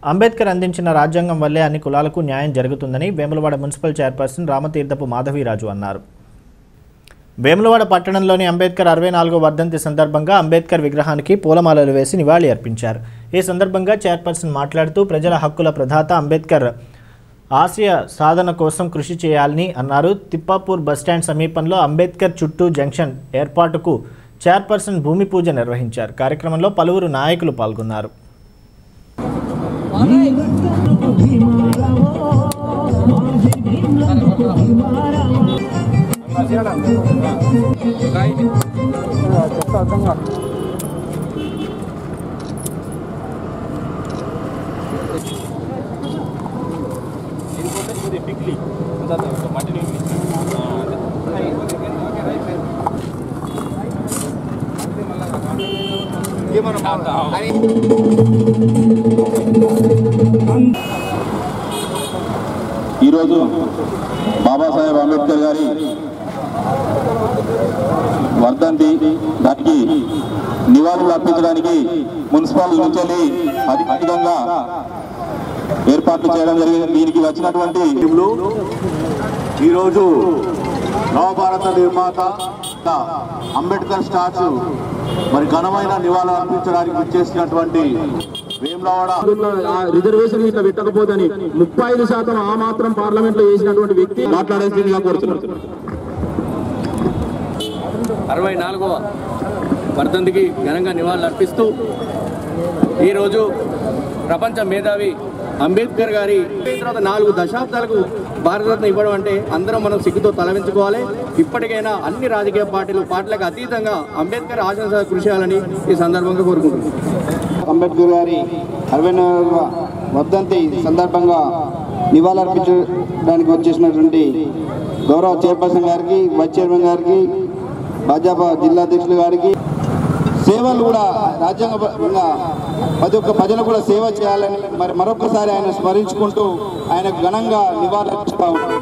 అంబేద్కర్ అందించిన రాజ్యాంగం వల్లే అన్ని కులాలకు న్యాయం జరుగుతుందని వేములవాడ మున్సిపల్ చైర్పర్సన్ రామతీర్థపు మాధవీరాజు అన్నారు వేములవాడ పట్టణంలోని అంబేద్కర్ అరవై నాలుగో వర్ధంతి సందర్భంగా అంబేద్కర్ విగ్రహానికి పూలమాలలు వేసి నివాళి అర్పించారు ఈ సందర్భంగా చైర్పర్సన్ మాట్లాడుతూ ప్రజల హక్కుల ప్రదాత అంబేద్కర్ ఆశయ సాధన కోసం కృషి చేయాలని అన్నారు తిప్పాపూర్ బస్టాండ్ సమీపంలో అంబేద్కర్ చుట్టూ జంక్షన్ ఏర్పాటుకు చైర్పర్సన్ భూమి పూజ నిర్వహించారు కార్యక్రమంలో పలువురు నాయకులు పాల్గొన్నారు ఈరోజు బాబాసాహెబ్ అంబేద్కర్ గారి వర్ధంతి దానికి నివాళులు అర్పించడానికి మున్సిపల్ నుంచి అధికంగా ఏర్పాట్లు చేయడం జరిగింది దీనికి వచ్చినటువంటి ఈరోజు నవభారత నిర్మాత అంబేద్కర్ స్టాచ్యూ మరి ఘనమైన నివాళులు అర్పించడానికి వచ్చేసినటువంటి వేములవాడ రిజర్వేషన్ ఇట్లా పెట్టకపోతేని ముప్పై ఐదు శాతం ఆ మాత్రం పార్లమెంట్ లో వేసినటువంటి వ్యక్తి మాట్లాడేసిందిగా కోరుతున్నారు అరవై నాలుగవ వర్ధంతికి ఘనంగా నివాళులు అర్పిస్తూ ఈరోజు ప్రపంచ మేధావి అంబేద్కర్ గారి తర్వాత నాలుగు దశాబ్దాలకు భారతరత్న ఇవ్వడం అంటే అందరం మనం సిగ్గుతో తలవించుకోవాలి ఇప్పటికైనా అన్ని రాజకీయ పార్టీలు పార్టీలకు అతీతంగా అంబేద్కర్ ఆశంస కృషి చేయాలని ఈ సందర్భంగా కోరుకుంటున్నాను అంబేద్కర్ గారి అరవై నాలుగవ వర్ధంతి సందర్భంగా నివాళులర్పించడానికి వచ్చేసినటువంటి గౌరవ చైర్పర్సన్ గారికి వైస్ చైర్మన్ గారికి భాజపా జిల్లా అధ్యక్షులు గారికి సేవలు కూడా రాజ్యాంగంగా ప్రతి ఒక్క ప్రజలు కూడా సేవ చేయాలని మరి మరొకసారి ఆయన స్మరించుకుంటూ ఆయన ఘనంగా నివాళులర్పిస్తూ ఉన్నాం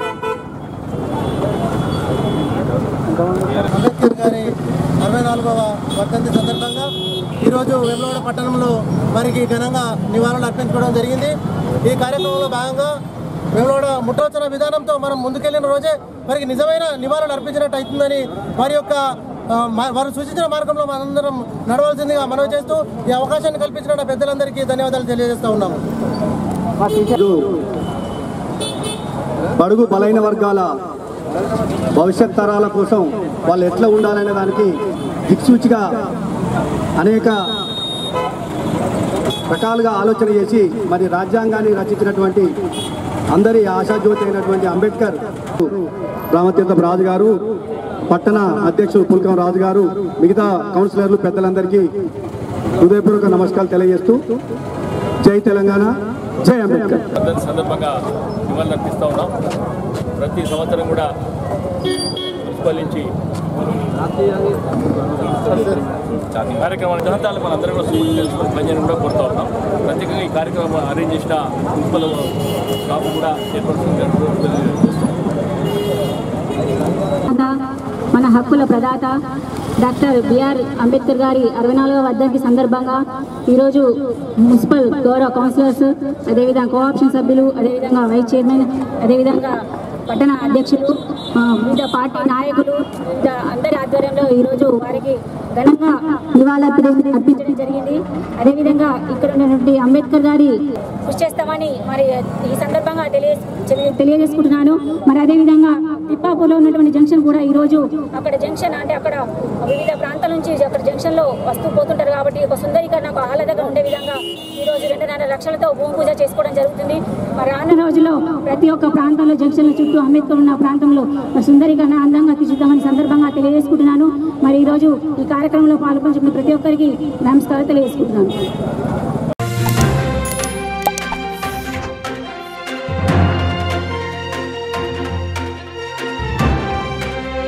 అంబేద్కర్ గారి అరవై నాలుగవ వర్ధంతి సందర్భంగా ఈరోజు వేములవాడ పట్టణంలో వారికి ఘనంగా నివాళులు అర్పించుకోవడం జరిగింది ఈ కార్యక్రమంలో భాగంగా వేములవాడ ముట్టవచ్చిన విధానంతో మనం ముందుకెళ్లిన రోజే వారికి నిజమైన నివాళులు అర్పించినట్టు అవుతుందని వారి యొక్క ఆ, మా- వారు సూచించిన మార్గంలో మనందరం నడవలసిందిగా మనవి చేస్తూ ఈ అవకాశాన్ని కల్పించిన పెద్దలందరికీ ధన్యవాదాలు తెలియజేస్తూ ఉన్నాము బడుగు బలైన వర్గాల భవిష్యత్ తరాల కోసం వాళ్ళు ఎట్లా ఉండాలనే దానికి దిక్సూచిగా అనేక రకాలుగా ఆలోచన చేసి మరి రాజ్యాంగాన్ని రచించినటువంటి అందరి ఆశాజ్యోతి అయినటువంటి అంబేద్కర్ రామతీర్థం రాజు గారు పట్టణ అధ్యక్షుడు పుల్కం రాజు గారు మిగతా కౌన్సిలర్లు పెద్దలందరికీ హృదయపూర్వక నమస్కారాలు తెలియజేస్తూ జై తెలంగాణ జై అంబేద్కర్ వర్ధంతి సందర్భంగా నివాళులు అర్పిస్తూ ఉన్నాం ప్రతి సంవత్సరం కూడా మున్సిపల్ నుంచి కార్యక్రమాల గ్రంథాలు మన అందరం కూడా స్ఫూర్తి తెలుసుకొని పనిచేయడం కూడా కోరుతూ ఉన్నాం ప్రత్యేకంగా ఈ కార్యక్రమం అరేంజ్ చేసిన మున్సిపల్ స్టాఫ్ కూడా చైర్పర్సన్ గారు తెలియజేస్తున్నాం మన హక్కుల ప్రదాత డాక్టర్ బిఆర్ అంబేద్కర్ గారి అరవై నాలుగవ వర్ధంతి సందర్భంగా ఈరోజు మున్సిపల్ గౌరవ కౌన్సిలర్స్ అదేవిధంగా కోఆప్షన్ సభ్యులు అదేవిధంగా వైస్ చైర్మన్ అదేవిధంగా పట్టణ అధ్యక్షులు ఆ, వివిధ పార్టీ నాయకులు వివిధ అందరి ఆధ్వర్యంలో ఈరోజు వారికి ఘనంగా నివాళులు అర్పించడం జరిగింది అదేవిధంగా ఇక్కడ ఉన్నటువంటి అంబేద్కర్ గారి కృషి చేస్తామని మరి ఈ సందర్భంగా తెలియ తెలియ- తెలియజేసుకుంటున్నాను మరి అదేవిధంగా తిప్పాపూర్లో ఉన్నటువంటి జంక్షన్ కూడా ఈరోజు అక్కడ జంక్షన్ అంటే అక్కడ వివిధ ప్రాంతాల నుంచి అక్కడ జంక్షన్లో వస్తూ పోతుంటారు కాబట్టి ఒక సుందరీకరణ ఒక ఆహ్లాదంగా ఉండే విధంగా ఈరోజు రెండున్నర లక్షలతో భూమి పూజ చేసుకోవడం జరుగుతుంది మరి రానున్న రోజుల్లో ప్రతి ఒక్క ప్రాంతంలో జంక్షన్ల చుట్టూ అంబేద్కర్ ఉన్న ప్రాంతంలో మరి సుందరీకరణ అందంగా తీర్చిద్దామని సందర్భంగా తెలియజేసుకుంటున్నాను మరి ఈరోజు ఈ కార్యక్రమంలో పాల్పంచుకున్న ప్రతి ఒక్కరికి నమస్కారం తెలియజేసుకుంటున్నాను